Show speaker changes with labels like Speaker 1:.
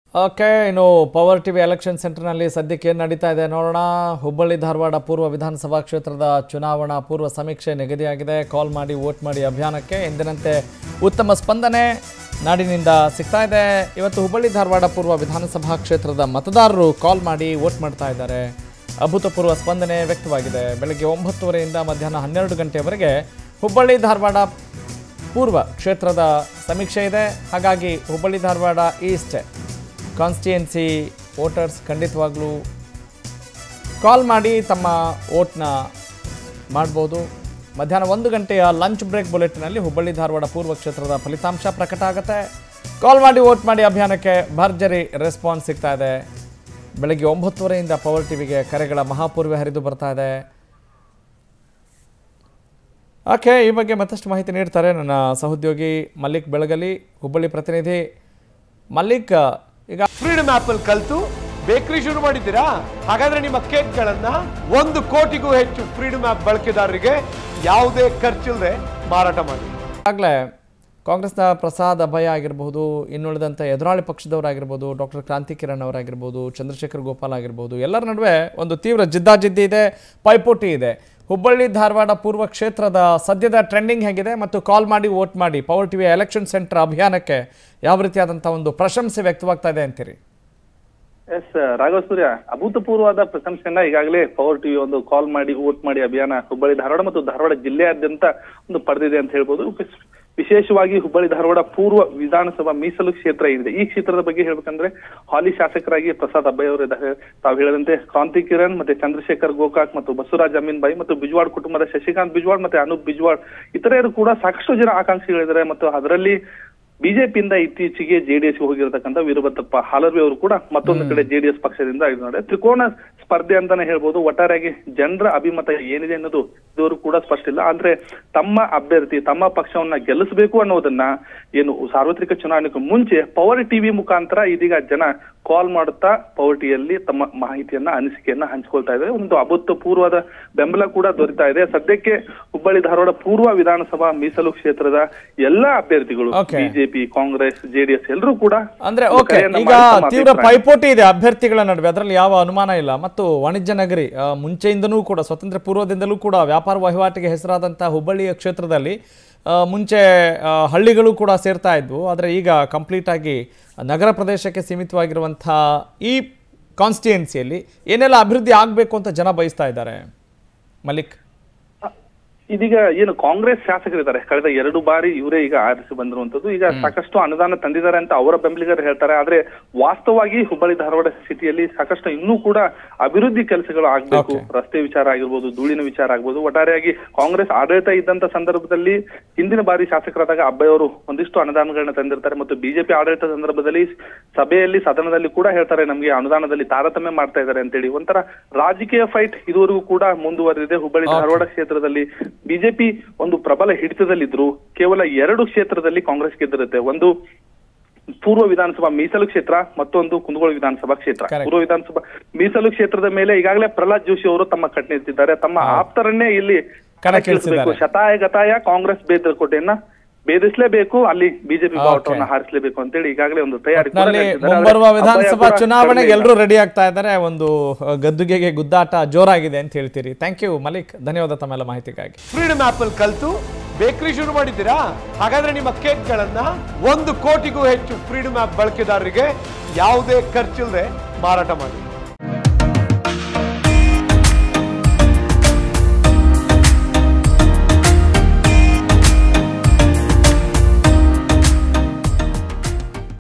Speaker 1: Okay ಇನ್ನು power TV election ಸೆಂಟರ್ನಲ್ಲಿ ಸದ್ಯಕ್ಕೆ ಏನು ನಡೀತಾ ಇದೆ ನೋಡೋಣ ಹುಬ್ಬಳ್ಳಿ ಧಾರವಾಡ ಪೂರ್ವ ವಿಧಾನಸಭಾ ಕ್ಷೇತ್ರದ ಚುನಾವಣಾ ಪೂರ್ವ ಸಮೀಕ್ಷೆ ನಿಗದಿಯಾಗಿದೆ ಕಾಲ್ ಮಾಡಿ ವೋಟ್ ಮಾಡಿ ಅಭಿಯಾನಕ್ಕೆ ಎಂದಿನಂತೆ ಉತ್ತಮ ಸ್ಪಂದನೆ ನಾಡಿನಿಂದ ಸಿಗ್ತಾ ಇದೆ ಇವತ್ತು ಹುಬ್ಬಳ್ಳಿ ಧಾರವಾಡ ಪೂರ್ವ ವಿಧಾನಸಭಾ ಕ್ಷೇತ್ರದ ಮತದಾರರು ಕಾಲ್ ಮಾಡಿ ವೋಟ್ ಮಾಡ್ತಾ ಇದ್ದಾರೆ ಅಭೂತಪೂರ್ವ ಸ್ಪಂದನೆ ವ್ಯಕ್ತವಾಗಿದೆ ಬೆಳಗ್ಗೆ ಒಂಬತ್ತುವರೆಯಿಂದ ಮಧ್ಯಾಹ್ನ ಹನ್ನೆರಡು ಗಂಟೆವರೆಗೆ ಹುಬ್ಬಳ್ಳಿ ಧಾರವಾಡ ಪೂರ್ವ ಕ್ಷೇತ್ರದ ಸಮೀಕ್ಷೆ ಇದೆ ಹಾಗಾಗಿ Hubballi Dharwad east constituency voters ಖಂಡಿತವಾಗ್ಲೂ ಕಾಲ್ ಮಾಡಿ ತಮ್ಮ ವೋಟ್ನ ಮಾಡ್ಬೋದು ಮಧ್ಯಾಹ್ನ ಒಂದು ಗಂಟೆಯ ಲಂಚ್ ಬ್ರೇಕ್ ಬುಲೆಟಿನಲ್ಲಿ ಹುಬ್ಬಳ್ಳಿ ಧಾರವಾಡ ಪೂರ್ವ ಕ್ಷೇತ್ರದ ಫಲಿತಾಂಶ ಪ್ರಕಟ ಆಗುತ್ತೆ ಕಾಲ್ ಮಾಡಿ ವೋಟ್ ಮಾಡಿ ಅಭಿಯಾನಕ್ಕೆ ಭರ್ಜರಿ ರೆಸ್ಪಾನ್ಸ್ ಸಿಗ್ತಾ ಇದೆ ಬೆಳಗ್ಗೆ ಒಂಬತ್ತುವರೆಯಿಂದ ಪವರ್ ಟಿವಿಗೆ ಕರೆಗಳ ಮಹಾಪೂರ್ವೆ ಹರಿದು ಬರ್ತಾ ಇದೆ ಓಕೆ ಈ ಬಗ್ಗೆ ಮತ್ತಷ್ಟು ಮಾಹಿತಿ ನೀಡ್ತಾರೆ ನನ್ನ ಸಹೋದ್ಯೋಗಿ ಮಲ್ಲಿಕ್ ಬೆಳಗಲಿ ಹುಬ್ಬಳ್ಳಿ ಪ್ರತಿನಿಧಿ ಮಲ್ಲಿಕ್ ಈಗ
Speaker 2: ಫ್ರೀಡಮ್ ಆಪ್ ಅಲ್ಲಿ ಕಲ್ತು ಬೇಕರಿ ಶುರು ಮಾಡಿದ್ದೀರಾ ಹಾಗಾದ್ರೆ ನಿಮ್ಮ ಕೇಕ್ಗಳನ್ನ ಒಂದು ಕೋಟಿಗೂ ಹೆಚ್ಚು ಫ್ರೀಡಮ್ ಆಪ್ ಬಳಕೆದಾರರಿಗೆ ಯಾವುದೇ ಖರ್ಚಿಲ್ಲದೆ ಮಾರಾಟ ಮಾಡಿ
Speaker 1: ಆಗಲೇ ಕಾಂಗ್ರೆಸ್ನ ಪ್ರಸಾದ್ ಅಭಯ ಆಗಿರ್ಬೋದು ಇನ್ನುಳಿದಂಥ ಎದುರಾಳಿ ಪಕ್ಷದವರಾಗಿರ್ಬೋದು ಡಾಕ್ಟರ್ ಕ್ರಾಂತಿ ಕಿರಣ್ ಅವರಾಗಿರ್ಬೋದು ಚಂದ್ರಶೇಖರ್ ಗೋಪಾಲ್ ಆಗಿರ್ಬೋದು ಎಲ್ಲರ ನಡುವೆ ಒಂದು ತೀವ್ರ ಜಿದ್ದಾಜಿದ್ದಿ ಇದೆ ಪೈಪೋಟಿ ಇದೆ ಹುಬ್ಬಳ್ಳಿ ಧಾರವಾಡ ಪೂರ್ವ ಕ್ಷೇತ್ರದ ಸದ್ಯದ ಟ್ರೆಂಡಿಂಗ್ ಹೇಗಿದೆ ಮತ್ತು ಕಾಲ್ ಮಾಡಿ ವೋಟ್ ಮಾಡಿ ಪವರ್ ಟಿವಿಯ ಎಲೆಕ್ಷನ್ ಸೆಂಟರ್ ಅಭಿಯಾನಕ್ಕೆ ಯಾವ ರೀತಿಯಾದಂಥ ಒಂದು ಪ್ರಶಂಸೆ ವ್ಯಕ್ತವಾಗ್ತಾ ಇದೆ ಅಂತೀರಿ
Speaker 3: ಎಸ್ ರಾಘವ ಸೂರ್ಯ ಅಭೂತಪೂರ್ವವಾದ ಪ್ರಶಂಸೆಯನ್ನ ಈಗಾಗಲೇ ಪವರ್ ಟಿವಿ ಒಂದು ಕಾಲ್ ಮಾಡಿ ವೋಟ್ ಮಾಡಿ ಅಭಿಯಾನ ಹುಬ್ಬಳ್ಳಿ ಧಾರವಾಡ ಮತ್ತು ಧಾರವಾಡ ಜಿಲ್ಲೆಯಾದ್ಯಂತ ಒಂದು ಪಡೆದಿದೆ ಅಂತ ಹೇಳ್ಬೋದು ವಿಶ್- ವಿಶೇಷವಾಗಿ ಹುಬ್ಬಳ್ಳಿ ಧಾರವಾಡ ಪೂರ್ವ ವಿಧಾನಸಭಾ ಮೀಸಲು ಕ್ಷೇತ್ರ ಏನಿದೆ ಈ ಕ್ಷೇತ್ರದ ಬಗ್ಗೆ ಹೇಳ್ಬೇಕಂದ್ರೆ ಹಾಲಿ ಶಾಸಕರಾಗಿ ಪ್ರಸಾದ್ ಅಬ್ಬಾಯಿ ಅವರು ಇದ್ದಾರೆ ತಾವು ಹೇಳಿದಂತೆ ಕ್ರಾಂತಿ ಕಿರಣ್ ಮತ್ತೆ ಚಂದ್ರಶೇಖರ್ ಗೋಕಾಕ್ ಮತ್ತು ಬಸವರಾಜ್ ಅಮೀನ್ ಬಾಯಿ ಮತ್ತು ಬಿಜ್ವಾಡ್ ಕುಟುಂಬದ ಶಶಿಕಾಂತ್ ಬಿಜ್ವಾಡ್ ಮತ್ತೆ ಅನೂಪ್ ಬಿಜ್ವಾಡ್ ಇತರರು ಕೂಡ ಸಾಕಷ್ಟು ಜನ ಆಕಾಂಕ್ಷಿಗಳಿದ್ದಾರೆ ಮತ್ತು ಅದರಲ್ಲಿ ಬಿಜೆಪಿಯಿಂದ ಇತ್ತೀಚೆಗೆ ಜೆಡಿಎಸ್ ಹೋಗಿರತಕ್ಕಂತ ವೀರಭದ್ರಪ್ಪ ಹಾಲರ್ವಿ ಅವರು ಕೂಡ ಮತ್ತೊಂದು ಕಡೆ ಜೆಡಿಎಸ್ ಪಕ್ಷದಿಂದ ಇದು ನೋಡಿ ತ್ರಿಕೋನ ಸ್ಪರ್ಧೆ ಅಂತಾನೆ ಹೇಳ್ಬೋದು ಒಟ್ಟಾರೆಯಾಗಿ ಜನರ ಅಭಿಮತ ಏನಿದೆ ಅನ್ನೋದು ಇದುವರೆಗೂ ಕೂಡ ಸ್ಪಷ್ಟ ಇಲ್ಲ ಅಂದ್ರೆ ತಮ್ಮ ಅಭ್ಯರ್ಥಿ ತಮ್ಮ ಪಕ್ಷವನ್ನ ಗೆಲ್ಲಿಸಬೇಕು ಅನ್ನೋದನ್ನ ಏನು ಸಾರ್ವತ್ರಿಕ ಚುನಾವಣೆಗೂ ಮುಂಚೆ ಪವರ್ ಟಿವಿ ಮುಖಾಂತರ ಇದೀಗ ಜನ ಕಾಲ್ ಮಾಡುತ್ತಾ ಪವರ್ ಟಿವಿಯಲ್ಲಿ ತಮ್ಮ ಮಾಹಿತಿಯನ್ನ ಅನಿಸಿಕೆಯನ್ನ ಹಂಚ್ಕೊಳ್ತಾ ಇದ್ದಾರೆ ಒಂದು ಅಭೂತಪೂರ್ವದ ಬೆಂಬಲ ಕೂಡ ದೊರೀತಾ ಇದೆ ಸದ್ಯಕ್ಕೆ ಹುಬ್ಬಳ್ಳಿ ಧಾರವಾಡ ಪೂರ್ವ ವಿಧಾನಸಭಾ ಮೀಸಲು ಕ್ಷೇತ್ರದ ಎಲ್ಲಾ ಅಭ್ಯರ್ಥಿಗಳು
Speaker 1: Okay.
Speaker 3: ಬಿಜೆಪಿ ಕಾಂಗ್ರೆಸ್ ಜೆಡಿಎಸ್ ಎಲ್ಲರೂ ಕೂಡ
Speaker 1: ಅಂದ್ರೆ
Speaker 3: ಒಂದು
Speaker 1: ಓಕೆ
Speaker 3: ಕರೆಯನ್ನ
Speaker 1: ಈಗ
Speaker 3: ಮಾಡಿ ತಮ್ಮ
Speaker 1: ತೀವ್ರ
Speaker 3: ಅಭಿಪ್ರಾಯ-
Speaker 1: ಪೈಪೋಟಿ ಇದೆ ಅಭ್ಯರ್ಥಿಗಳ ನಡುವೆ ಅದರಲ್ಲಿ ಯಾವ ಅನುಮಾನ ಇಲ್ಲ ಮತ್ತು ವಾಣಿಜ್ಯ ನಗರಿ ಆ, ಮುಂಚೆಯಿಂದನೂ ಕೂಡ ಸ್ವತಂತ್ರ ಪೂರ್ವದಿಂದಲೂ ಕೂಡ ವ್ಯಾಪಾರ ವಹಿವಾಟಿಗೆ ಹೆಸರಾದಂಥ ಹುಬ್ಬಳ್ಳಿಯ ಕ್ಷೇತ್ರದಲ್ಲಿ ಆ, ಮುಂಚೆ ಆ, ಹಳ್ಳಿಗಳು ಕೂಡ ಸೇರ್ತಾ ಇದ್ವು ಆದರೆ ಈಗ ಕಂಪ್ಲೀಟ್ ಆಗಿ ನಗರ ಪ್ರದೇಶಕ್ಕೆ ಸೀಮಿತವಾಗಿರುವಂಥ ಈ ಕಾನ್ಸ್ಟಿಟ್ಯುಯೆನ್ಸಿಯಲ್ಲಿ ಏನೆಲ್ಲ ಅಭಿವೃದ್ಧಿ ಆಗಬೇಕು ಅಂತ ಜನ ಬಯಸ್ತಾ ಇದ್ದಾರೆ ಮಲಿಕ್
Speaker 3: ಇದೀಗ ಏನು ಕಾಂಗ್ರೆಸ್ ಶಾಸಕರಿದ್ದಾರೆ ಕಳೆದ ಎರಡು ಬಾರಿ ಇವರೇ ಈಗ ಆರಿಸಿ ಬಂದಿರುವಂತದ್ದು ಈಗ ಸಾಕಷ್ಟು ಅನುದಾನ ತಂದಿದ್ದಾರೆ ಅಂತ ಅವರ ಬೆಂಬಲಿಗರು ಹೇಳ್ತಾರೆ ಆದ್ರೆ ವಾಸ್ತವವಾಗಿ ಹುಬ್ಬಳ್ಳಿ ಧಾರವಾಡ ಸಿಟಿಯಲ್ಲಿ ಸಾಕಷ್ಟು ಇನ್ನೂ ಕೂಡ ಅಭಿವೃದ್ಧಿ ಕೆಲಸಗಳು ಆಗ್ಬೇಕು
Speaker 1: Okay.
Speaker 3: ರಸ್ತೆ ವಿಚಾರ ಆಗಿರ್ಬೋದು ಧೂಳಿನ ವಿಚಾರ ಆಗ್ಬೋದು ಒಟ್ಟಾರೆಯಾಗಿ ಕಾಂಗ್ರೆಸ್ ಆಡಳಿತ ಇದ್ದಂತ ಸಂದರ್ಭದಲ್ಲಿ ಹಿಂದಿನ ಬಾರಿ ಶಾಸಕರಾದಾಗ ಅಬ್ಬಯ್ಯ ಅವರು ಒಂದಿಷ್ಟು ಅನುದಾನಗಳನ್ನ ತಂದಿರ್ತಾರೆ ಮತ್ತು ಬಿಜೆಪಿ ಆಡಳಿತ ಸಂದರ್ಭದಲ್ಲಿ ಸಭೆಯಲ್ಲಿ ಸದನದಲ್ಲಿ ಕೂಡ ಹೇಳ್ತಾರೆ ನಮಗೆ ಅನುದಾನದಲ್ಲಿ ತಾರತಮ್ಯ ಮಾಡ್ತಾ ಇದ್ದಾರೆ ಅಂತೇಳಿ ಒಂಥರ ರಾಜಕೀಯ ಫೈಟ್ ಇದುವರೆಗೂ ಕೂಡ ಮುಂದುವರೆದಿದೆ ಹುಬ್ಬಳ್ಳಿ
Speaker 1: Okay.
Speaker 3: ಧಾರವಾಡ ಕ್ಷೇತ್ರದಲ್ಲಿ ಬಿಜೆಪಿ ಒಂದು ಪ್ರಬಲ ಹಿಡಿತದಲ್ಲಿದ್ರು ಕೇವಲ ಎರಡು ಕ್ಷೇತ್ರದಲ್ಲಿ ಕಾಂಗ್ರೆಸ್ ಗೆದ್ದಿರುತ್ತೆ ಒಂದು ಪೂರ್ವ ವಿಧಾನಸಭಾ ಮೀಸಲು ಕ್ಷೇತ್ರ ಮತ್ತೊಂದು ಕುಂದಗೋಳ ವಿಧಾನಸಭಾ ಕ್ಷೇತ್ರ
Speaker 1: Correct.
Speaker 3: ಪೂರ್ವ ವಿಧಾನಸಭಾ ಮೀಸಲು ಕ್ಷೇತ್ರದ ಮೇಲೆ ಈಗಾಗಲೇ ಪ್ರಹ್ಲಾದ್ ಜೋಶಿ ಅವರು ತಮ್ಮ ಕಣ್ಣು ಎತ್ತಿದ್ದಾರೆ ತಮ್ಮ ಆಪ್ತರನ್ನೇ ಇಲ್ಲಿ
Speaker 1: ಕಣಕ್ಕಿಳಿಸಿದ್ದಾರೆ.
Speaker 3: ಕಣಕ್ಕಿಳಿಸಬೇಕು ಶತಾಯ ಗತಾಯ ಕಾಂಗ್ರೆಸ್ ಬೇದರಕೋಟೆಯನ್ನ ಭೇದಿಸಲೇಬೇಕು ಅಲ್ಲಿ ಬಿಜೆಪಿ
Speaker 1: Okay.
Speaker 3: ಬಾವುಟವನ್ನ ಹಾರಿಸಲೇಬೇಕು ಅಂತೇಳಿ ಈಗಾಗಲೇ ಒಂದು ತಯಾರಿ ಕೂಡ
Speaker 1: ಒಟ್ನಲ್ಲಿ
Speaker 3: ನಡೆಸಿದ್ದಾರೆ.
Speaker 1: ಮುಂಬರುವ
Speaker 3: ಆದ್ರೆ
Speaker 1: ವಿಧಾನಸಭಾ
Speaker 3: ಅಬ್ಬಯ್ಯ ಕೂಡ
Speaker 1: ಚುನಾವಣೆಗೆ
Speaker 3: ಕಡಿಮೆ ಇಲ್ಲ.
Speaker 1: ಎಲ್ಲರೂ ರೆಡಿ ಆಗ್ತಾ ಇದ್ದಾರೆ ಒಂದು ಅಹ್, ಗದ್ದುಗೆಗೆ ಗುದ್ದಾಟ ಜೋರಾಗಿದೆ ಅಂತ ಹೇಳ್ತೀರಿ ಥ್ಯಾಂಕ್ ಯು ಮಲಿಕ್ ಧನ್ಯವಾದ ತಮ್ಮೆಲ್ಲ ಮಾಹಿತಿಗಾಗಿ
Speaker 2: ಫ್ರೀಡಮ್ ಆಪ್ ಅಲ್ಲಿ ಕಲ್ತು ಬೇಕರಿ ಶುರು ಮಾಡಿದ್ದೀರಾ ಹಾಗಾದ್ರೆ ನಿಮ್ಮ ಕೇಕ್ಗಳನ್ನ ಒಂದು ಕೋಟಿಗೂ ಹೆಚ್ಚು ಫ್ರೀಡಮ್ ಆಪ್ ಬಳಕೆದಾರರಿಗೆ ಯಾವುದೇ ಖರ್ಚಿಲ್ಲದೆ ಮಾರಾಟ ಮಾಡಿ